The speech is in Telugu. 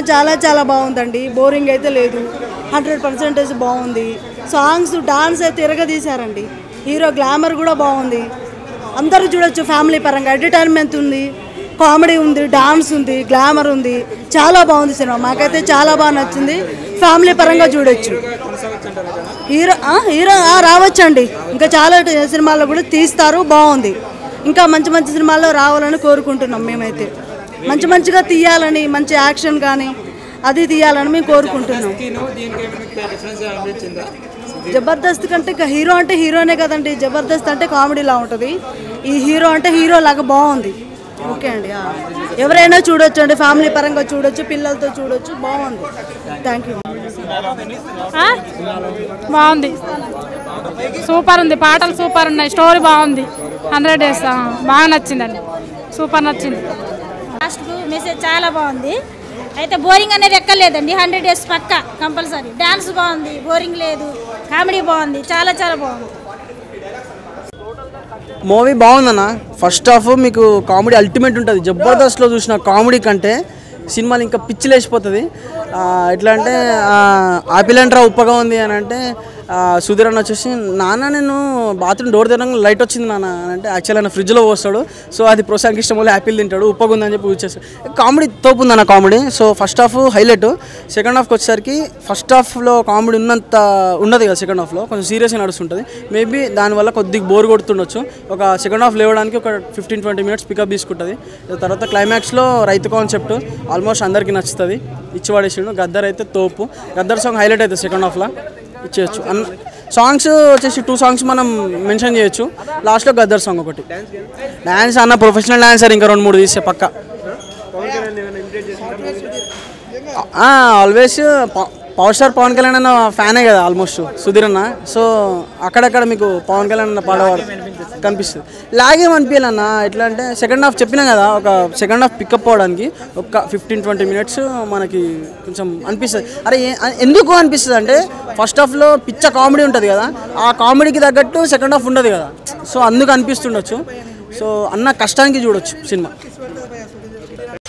చాలా చాలా బాగుందండి బోరింగ్ అయితే లేదు హండ్రెడ్ పర్సెంటేజ్ బాగుంది సాంగ్స్ డాన్స్ అయితే తిరగదీశారండి హీరో గ్లామర్ కూడా బాగుంది అందరూ చూడొచ్చు ఫ్యామిలీ పరంగా ఎంటర్టైన్మెంట్ ఉంది కామెడీ ఉంది డాన్స్ ఉంది గ్లామర్ ఉంది చాలా బాగుంది సినిమా మాకైతే చాలా బాగా నచ్చింది ఫ్యామిలీ పరంగా చూడొచ్చు హీరో ఆ, హీరో ఆ, రావచ్చండి ఇంకా చాలా ట- సినిమాల్లో కూడా తీస్తారు బాగుంది ఇంకా మంచి మంచి సినిమాల్లో రావాలని కోరుకుంటున్నాం మేమైతే మంచి మంచిగా తీయాలని మంచి యాక్షన్ కానీ అది తీయాలని మేము కోరుకుంటున్నాం జబర్దస్త్ కంటే ఇక హీరో అంటే హీరోనే కదండి జబర్దస్త్ అంటే కామెడీలా ఉంటుంది ఈ హీరో అంటే హీరో లాగా బాగుంది ఓకే అండి ఆ. ఎవరైనా చూడొచ్చు అండి ఫ్యామిలీ పరంగా చూడొచ్చు పిల్లలతో చూడొచ్చు బాగుంది థ్యాంక్ యూ ఆ? బాగుంది సూపర్ ఉంది పాటలు సూపర్ ఉన్నాయి స్టోరీ బాగుంది హండ్రెడ్ డేస్ ఆ, బాగా నచ్చిందండి సూపర్ నచ్చింది లాస్ట్ మెసేజ్ చాలా బాగుంది అయితే బోరింగ్ అనేది ఎక్కలేదండి హండ్రెడ్ డేస్ పక్క కంపల్సరీ డాన్స్ బాగుంది బోరింగ్ లేదు కామెడీ బాగుంది చాలా చాలా బాగుంది మూవీ బాగుందన్న ఫస్ట్ హాఫ్ మీకు కామెడీ అల్టిమేట్ ఉంటుంది జబర్దస్త్లో చూసిన కామెడీ కంటే సినిమాలు ఇంకా పిచ్చి లేచిపోతుంది ఆ, ఎట్లా అంటే ఆ, ఆపిల్ అంటారా ఉప్పగా ఉంది అని అంటే ఆ, సుధీర్ అన్న వచ్చేసి నాన్న నేను బాత్రూమ్ డోర్ తెరగా లైట్ వచ్చింది నాన్న అని అంటే యాక్చువల్ ఆయన ఫ్రిడ్జ్లో పోస్తాడు సో అది ప్రోత్సాహం ఇష్టం వల్ల యాపిల్ తింటాడు ఉప్పగా ఉందని చెప్పి వచ్చేస్తాడు కామెడీ తోపు ఉందన్న comedy so first half highlight second హాఫ్కి వచ్చేసరికి ఫస్ట్ హాఫ్లో కామెడీ ఉన్నంత ఉండదు కదా సెకండ్ హాఫ్లో కొంచెం సీరియస్గా నడుస్తుంటుంది మేబీ దానివల్ల కొద్దిగా బోర్ కొడుతుండొచ్చు ఒక సెకండ్ హాఫ్ లేవడానికి ఒక ఫిఫ్టీన్ ట్వంటీ మినిట్స్ పికప్ తీసుకుంటుంది తర్వాత క్లైమాక్స్లో రైతు కాన్సెప్ట్ ఆల్మోస్ట్ అందరికీ నచ్చుతుంది ఇచ్చి పడేసిండు గద్దర్ అయితే తోపు గద్దర్ సాంగ్ హైలైట్ అవుతుంది సెకండ్ హాఫ్లో ఇచ్చేయచ్చు అన్ సాంగ్స్ వచ్చేసి టూ సాంగ్స్ మనం మెన్షన్ చేయొచ్చు లాస్ట్లో గద్దర్ సాంగ్ ఒకటి డ్యాన్స్ అన్న ప్రొఫెషనల్ డాన్సర్ ఇంకా రెండు మూడు తీసే పక్క always power star Pawan Kalyan అన్న ఫ్యానే కదా ఆల్మోస్ట్ సుధీర్ అన్న సో అక్కడక్కడ మీకు పవన్ కళ్యాణ్ అన్న పాడేవాడు కనిపిస్తుంది లాగేం అనిపించాలన్న ఎట్లా అంటే సెకండ్ హాఫ్ చెప్పినా కదా ఒక సెకండ్ హాఫ్ పికప్ అవ్వడానికి ఒక ఫిఫ్టీన్ ట్వంటీ మినిట్స్ మనకి కొంచెం అనిపిస్తుంది అరే ఏ- ఎందుకు అనిపిస్తుంది అంటే ఫస్ట్ హాఫ్లో పిచ్చ కామెడీ ఉంటుంది కదా ఆ కామెడీకి తగ్గట్టు సెకండ్ హాఫ్ ఉండదు కదా సో అందుకు అనిపిస్తుండొచ్చు సో అన్న కష్టానికి చూడొచ్చు సినిమా